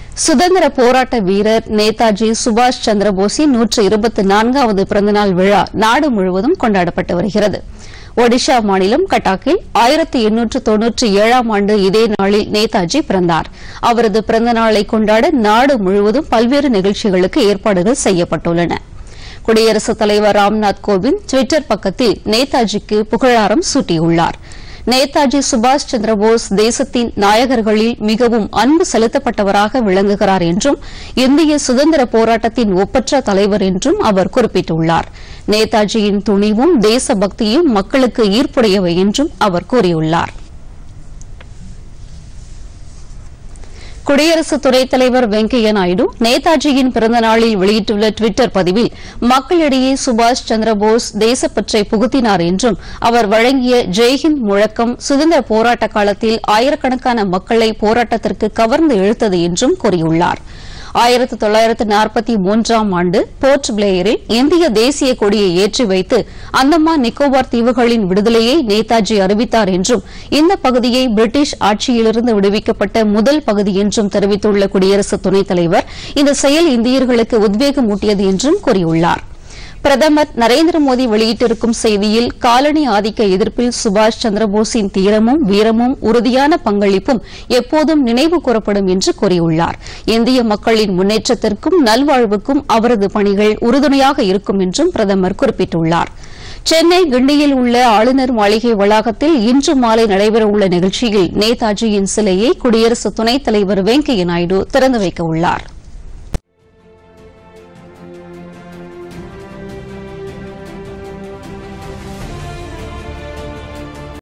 சுதந்திர போராட்ட வீரர் நேதாஜி சுபாஷ் சந்திரபோஸின் நூற்று இருபத்தி நான்காவது பிறந்தநாள் விழா நாடு முழுவதும் கொண்டாடப்பட்டு வருகிறது ஒடிஷா மாநிலம் கட்டாக்கில் ஆயிரத்தி எண்ணூற்று தொன்னூற்றி ஏழாம் ஆண்டு இதே நாளில் நேதாஜி பிறந்தார் அவரது பிறந்த நாளை கொண்டாட நாடு முழுவதும் பல்வேறு நிகழ்ச்சிகளுக்கு ஏற்பாடுகள் செய்யப்பட்டுள்ளன குடியரசுத் தலைவர் ராம்நாத் கோவிந்த் டுவிட்டர் பக்கத்தில் நேதாஜிக்கு புகழாரம் சூட்டியுள்ளார் நேதாஜி சுபாஷ் சந்திரபோஸ் தேசத்தின் நாயகர்களில் மிகவும் அன்பு செலுத்தப்பட்டவராக விளங்குகிறார் என்றும் இந்திய சுதந்திர போராட்டத்தின் ஒப்பற்ற தலைவர் என்றும் அவர் குறிப்பிட்டுள்ளார் நேதாஜியின் துணிவும் தேசபக்தியும் மக்களுக்கு ஈர்ப்புடையவை என்றும் அவர் கூறியுள்ளார் குடியரசு துணைத் தலைவர் வெங்கையா நாயுடு நேதாஜியின் பிறந்த நாளில் வெளியிட்டுள்ள டுவிட்டர் பதிவில் மக்களிடையே சுபாஷ் சந்திரபோஸ் தேசப்பற்றை புகுத்தினார் என்றும் அவர் வழங்கிய ஜெய்ஹிந்த் முழக்கம் சுதந்திர போராட்ட காலத்தில் ஆயிரக்கணக்கான மக்களை போராட்டத்திற்கு கவர்ந்து இழுத்தது என்றும் கூறியுள்ளார் ஆயிரத்து தொள்ளாயிரத்து நாற்பத்தி மூன்றாம் ஆண்டு போர்ட் பிளேயரில் இந்திய தேசிய கொடியை ஏற்றி வைத்து அந்தமான் நிக்கோபார் தீவுகளின் விடுதலையை நேதாஜி அறிவித்தார் என்றும் இந்த பகுதியை பிரிட்டிஷ் ஆட்சியிலிருந்து விடுவிக்கப்பட்ட முதல் பகுதி என்றும் தெரிவித்துள்ள குடியரசு துணைத் தலைவர் இந்த செயல் இந்தியர்களுக்கு உத்வேகம் ஊட்டியது என்றும் கூறியுள்ளார் பிரதமர் நரேந்திர மோடி வெளியிட்டிருக்கும் செய்தியில் காலனி ஆதிக்க எதிர்ப்பில் சுபாஷ் சந்திரபோஸின் தீரமும் வீரமும் உறுதியான பங்களிப்பும் எப்போதும் நினைவு கூறப்படும் என்று கூறியுள்ளார் இந்திய மக்களின் முன்னேற்றத்திற்கும் நல்வாழ்வுக்கும் அவரது பணிகள் உறுதுணையாக இருக்கும் என்றும் பிரதமர் குறிப்பிட்டுள்ளார் சென்னை கிண்டியில் உள்ள ஆளுநர் மாளிகை வளாகத்தில் இன்று மாலை நடைபெறவுள்ள நிகழ்ச்சியில் நேதாஜியின் சிலையை குடியரசு துணைத் தலைவர் வெங்கையா நாயுடு திறந்து வைக்க உள்ளாா்